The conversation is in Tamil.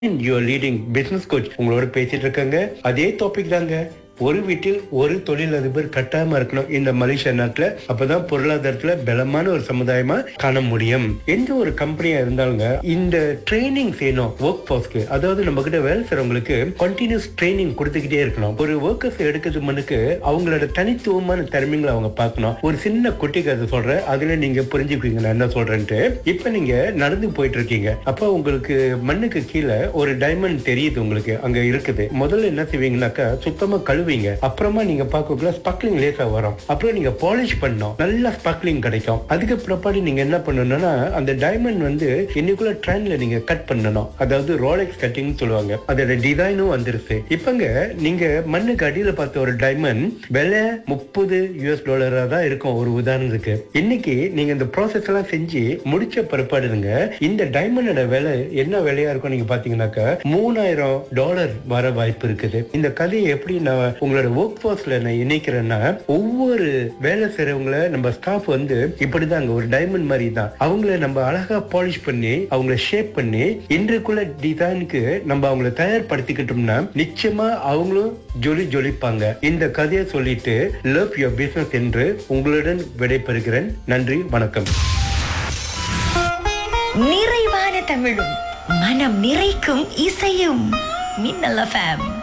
யூஆர் லீடிங் பிசினஸ் கோச் உங்களோட பேசிட்டு இருக்காங்க அதே டாபிக் தாங்க ஒரு வீட்டில் ஒரு தொழிலதிபர் கட்டாயமா இருக்கணும் இந்த மலேசியா நாட்டுல அப்பதான் பொருளாதாரத்துல பலமான ஒரு சமுதாயமா காண முடியும் எந்த ஒரு கம்பெனியா இருந்தாலுங்க இந்த ட்ரைனிங் செய்யணும் ஒர்க் போர்ஸ்க்கு அதாவது நம்ம கிட்ட வேலை செய்றவங்களுக்கு கண்டினியூஸ் ட்ரைனிங் கொடுத்துக்கிட்டே இருக்கணும் ஒரு ஒர்க்கர்ஸ் எடுக்கிறது முன்னுக்கு அவங்களோட தனித்துவமான திறமைகளை அவங்க பார்க்கணும் ஒரு சின்ன குட்டி கதை சொல்றேன் அதுல நீங்க புரிஞ்சுக்குவீங்க நான் என்ன சொல்றேன்ட்டு இப்ப நீங்க நடந்து போயிட்டு இருக்கீங்க அப்ப உங்களுக்கு மண்ணுக்கு கீழே ஒரு டைமண்ட் தெரியுது உங்களுக்கு அங்க இருக்குது முதல்ல என்ன செய்வீங்கன்னாக்கா சுத்தமா கழுவிங்க அப்புறமா நீங்க பார்க்கக்குள்ள ஸ்பார்க்லிங் லேசா வரும் அப்புறம் நீங்க பாலிஷ் பண்ணணும் நல்லா ஸ்பார்க்லிங் கிடைக்கும் அதுக்கு பிற்பாடு நீங்க என்ன பண்ணணும்னா அந்த டைமண்ட் வந்து இன்னைக்குள்ள ட்ரெண்ட்ல நீங்க கட் பண்ணணும் அதாவது ரோலெக்ஸ் கட்டிங் சொல்லுவாங்க அதோட டிசைனும் வந்துருச்சு இப்பங்க நீங்க மண்ணுக்கு அடியில பார்த்த ஒரு டைமண்ட் விலை முப்பது யூஎஸ் டாலரா தான் இருக்கும் ஒரு உதாரணத்துக்கு இன்னைக்கு நீங்க இந்த ப்ராசஸ் எல்லாம் செஞ்சு முடிச்ச பிற்பாடுங்க இந்த டைமண்டோட விலை என்ன விலையா இருக்கும் நீங்க பாத்தீங்கன்னாக்கா மூணாயிரம் டாலர் வர வாய்ப்பு இருக்குது இந்த கதையை எப்படி நான் உங்களோட ஒர்க் ஃபோர்ஸ்ல நான் இணைக்கிறேன்னா ஒவ்வொரு வேலை செய்றவங்கள நம்ம ஸ்டாஃப் வந்து இப்படிதாங்க ஒரு டைமண்ட் மாதிரி தான் அவங்கள நம்ம அழகா பாலிஷ் பண்ணி அவங்கள ஷேப் பண்ணி இன்றைக்குள்ள டிசைனுக்கு நம்ம அவங்கள தயார்படுத்திக்கிட்டோம்னா நிச்சயமா அவங்களும் ஜொலி ஜொலிப்பாங்க இந்த கதையை சொல்லிட்டு லவ் யுவர் பிசினஸ் என்று உங்களுடன் விடைபெறுகிறேன் நன்றி வணக்கம் நிறைவான தமிழும் மனம் நிறைக்கும் இசையும் மின்னல் எஃப்எம்